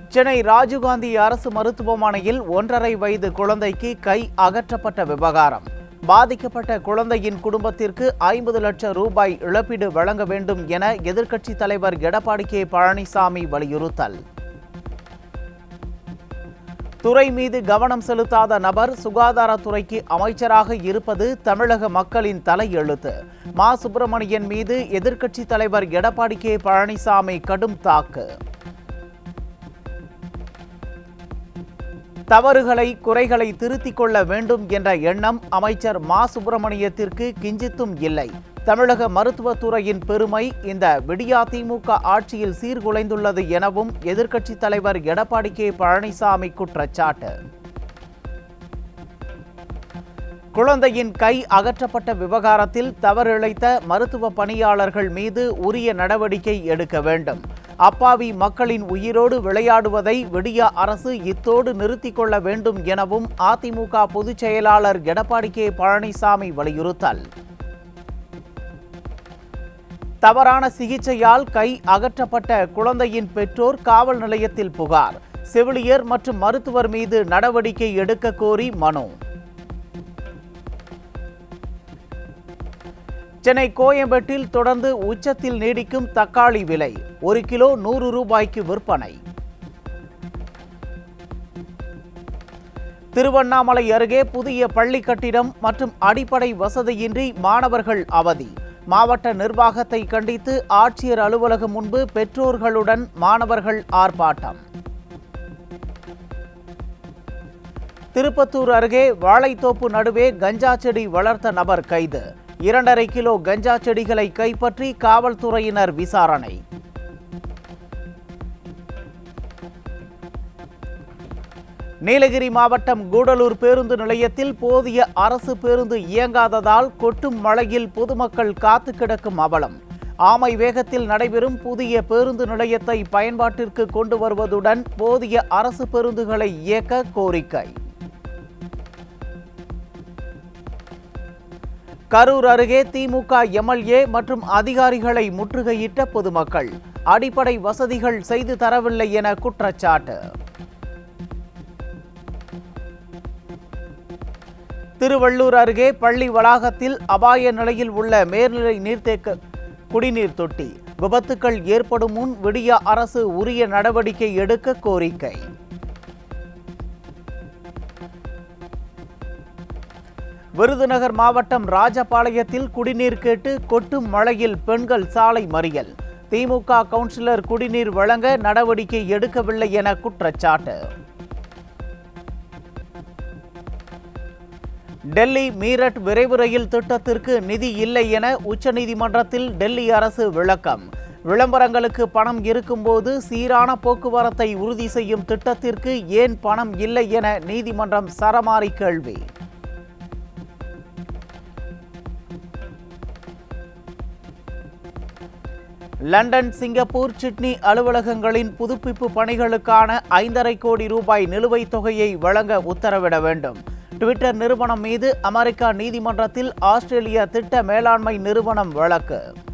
சென்னை ராஜீவ்காந்தி அரசு மருத்துவமனையில் ஒன்றரை வயது குழந்தைக்கு கை அகற்றப்பட்ட விவகாரம் பாதிக்கப்பட்ட குழந்தையின் குடும்பத்திற்கு ஐம்பது லட்சம் ரூபாய் இழப்பீடு வழங்க வேண்டும் என எதிர்க்கட்சித் தலைவர் எடப்பாடி கே பழனிசாமி வலியுறுத்தல் துறை மீது கவனம் செலுத்தாத நபர் சுகாதாரத்துறைக்கு அமைச்சராக இருப்பது தமிழக மக்களின் தலையெழுத்து மா சுப்பிரமணியன் மீது எதிர்க்கட்சித் தலைவர் எடப்பாடி கே பழனிசாமி கடும் தாக்கு தவறுகளை குறைகளை திருத்திக் கொள்ள வேண்டும் என்ற எண்ணம் அமைச்சர் மா சுப்பிரமணியத்திற்கு கிஞ்சித்தும் இல்லை தமிழக மருத்துவத்துறையின் பெருமை இந்த விடியா திமுக ஆட்சியில் சீர்குலைந்துள்ளது எனவும் எதிர்க்கட்சித் தலைவர் எடப்பாடி கே பழனிசாமி குற்றச்சாட்டு குழந்தையின் கை அகற்றப்பட்ட விவகாரத்தில் தவறிழைத்த மருத்துவ பணியாளர்கள் மீது உரிய நடவடிக்கை எடுக்க வேண்டும் அப்பாவி மக்களின் உயிரோடு விளையாடுவதை விடியா அரசு இத்தோடு நிறுத்திக் கொள்ள வேண்டும் எனவும் அதிமுக பொதுச் செயலாளர் எடப்பாடி கே பழனிசாமி வலியுறுத்தல் தவறான சிகிச்சையால் கை அகற்றப்பட்ட குழந்தையின் பெற்றோர் காவல் நிலையத்தில் புகார் செவிலியர் மற்றும் மருத்துவர் மீது நடவடிக்கை எடுக்க கோரி மனு சென்னை கோயம்பேட்டில் தொடர்ந்து உச்சத்தில் நீடிக்கும் தக்காளி விலை ஒரு கிலோ நூறு ரூபாய்க்கு விற்பனை திருவண்ணாமலை அருகே புதிய பள்ளி கட்டிடம் மற்றும் அடிப்படை வசதியின்றி மாணவர்கள் அவதி மாவட்ட நிர்வாகத்தை கண்டித்து ஆட்சியர் அலுவலகம் முன்பு பெற்றோர்களுடன் மாணவர்கள் ஆர்ப்பாட்டம் திருப்பத்தூர் அருகே வாழைத்தோப்பு நடுவே கஞ்சா செடி வளர்த்த நபர் கைது இரண்டரை கிலோ கஞ்சா செடிகளை கைப்பற்றி காவல்துறையினர் விசாரணை நீலகிரி மாவட்டம் கூடலூர் பேருந்து நிலையத்தில் போதிய அரசு பேருந்து இயங்காததால் கொட்டும் மழையில் பொதுமக்கள் காத்து கிடக்கும் அவலம் ஆமை வேகத்தில் நடைபெறும் புதிய பேருந்து நிலையத்தை பயன்பாட்டிற்கு கொண்டு வருவதுடன் போதிய அரசு பேருந்துகளை இயக்க கோரிக்கை கரூர் அருகே திமுக எம்எல்ஏ மற்றும் அதிகாரிகளை முற்றுகையிட்ட பொதுமக்கள் அடிப்படை வசதிகள் செய்து தரவில்லை என குற்றச்சாட்டு திருவள்ளூர் அருகே பள்ளி வளாகத்தில் அபாய நிலையில் உள்ள மேல்நிலை நீர்த்தேக்க குடிநீர் தொட்டி விபத்துக்கள் ஏற்படும் முன் விடிய அரசு உரிய நடவடிக்கை எடுக்க கோரிக்கை விருதுநகர் மாவட்டம் ராஜபாளையத்தில் குடிநீர் கேட்டு கொட்டும் மழையில் பெண்கள் சாலை மறியல் திமுக கவுன்சிலர் குடிநீர் வழங்க நடவடிக்கை எடுக்கவில்லை என குற்றச்சாட்டு டெல்லி மீரட் விரைவு ரயில் திட்டத்திற்கு நிதி இல்லை என உச்சநீதிமன்றத்தில் டெல்லி அரசு விளக்கம் விளம்பரங்களுக்கு பணம் இருக்கும்போது சீரான போக்குவரத்தை உறுதி செய்யும் திட்டத்திற்கு ஏன் பணம் இல்லை என நீதிமன்றம் சரமாரி கேள்வி லண்டன் சிங்கப்பூர் சிட்னி அலுவலகங்களின் புதுப்பிப்பு பணிகளுக்கான ஐந்தரை கோடி ரூபாய் நிலுவைத் தொகையை வழங்க உத்தரவிட வேண்டும் ட்விட்டர் நிறுவனம் மீது அமெரிக்கா நீதிமன்றத்தில் ஆஸ்திரேலிய திட்ட மேலாண்மை நிறுவனம் வழக்கு